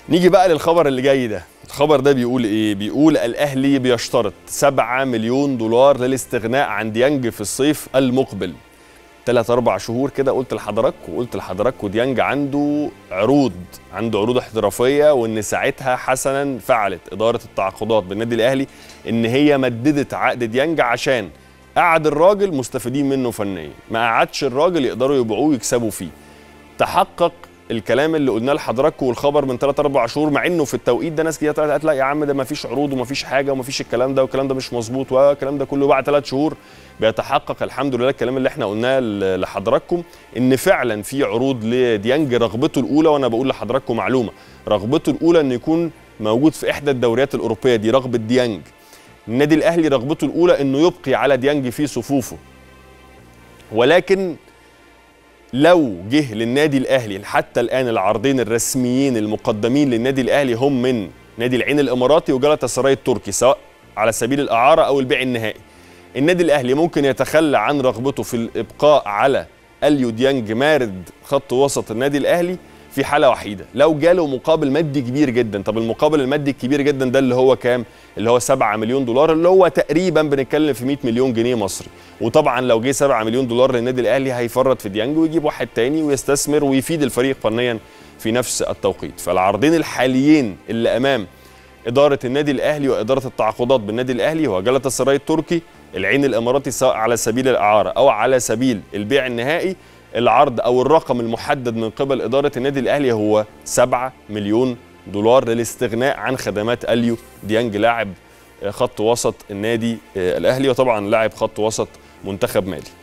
نيجي بقى للخبر اللي جاي ده الخبر ده بيقول ايه بيقول الاهلي بيشترط 7 مليون دولار للاستغناء عن ديانج في الصيف المقبل ثلاث اربع شهور كده قلت لحضراتكم قلت لحضراتكم ديانج عنده عروض عنده عروض احترافيه وان ساعتها حسنا فعلت اداره التعاقدات بالنادي الاهلي ان هي مددت عقد ديانج عشان قعد الراجل مستفيدين منه فنيا ما قعدش الراجل يقدروا يبيعوه ويكسبوا فيه تحقق الكلام اللي قلناه لحضراتكم والخبر من 3 4 شهور مع انه في التوقيت ده ناس كتير طلعت قالت لا يا عم ده ما فيش عروض وما فيش حاجه وما فيش الكلام ده والكلام ده مش مظبوط والكلام ده كله بعد ثلاث شهور بيتحقق الحمد لله الكلام اللي احنا قلناه لحضراتكم ان فعلا في عروض لديانج رغبته الاولى وانا بقول لحضراتكم معلومه رغبته الاولى انه يكون موجود في احدى الدوريات الاوروبيه دي رغبه ديانج النادي الاهلي رغبته الاولى انه يبقي على ديانج في صفوفه ولكن لو جه للنادي الاهلي حتى الان العرضين الرسميين المقدمين للنادي الاهلي هم من نادي العين الاماراتي وجلطة سراي التركي سواء على سبيل الاعاره او البيع النهائي النادي الاهلي ممكن يتخلى عن رغبته في الابقاء على اليو ديانج مارد خط وسط النادي الاهلي في حاله وحيده لو جاله مقابل مادي كبير جدا طب المقابل المادي الكبير جدا ده اللي هو كام اللي هو 7 مليون دولار اللي هو تقريبا بنتكلم في 100 مليون جنيه مصري وطبعا لو جه 7 مليون دولار للنادي الاهلي هيفرط في ديانج ويجيب واحد تاني ويستثمر ويفيد الفريق فنيا في نفس التوقيت فالعرضين الحاليين اللي امام اداره النادي الاهلي واداره التعاقدات بالنادي الاهلي هو جلطة السراي التركي العين الاماراتي سواء على سبيل الاعاره او على سبيل البيع النهائي العرض او الرقم المحدد من قبل اداره النادي الاهلي هو 7 مليون دولار للاستغناء عن خدمات اليو ديانج لاعب خط وسط النادي الاهلي وطبعا لاعب خط وسط منتخب مالي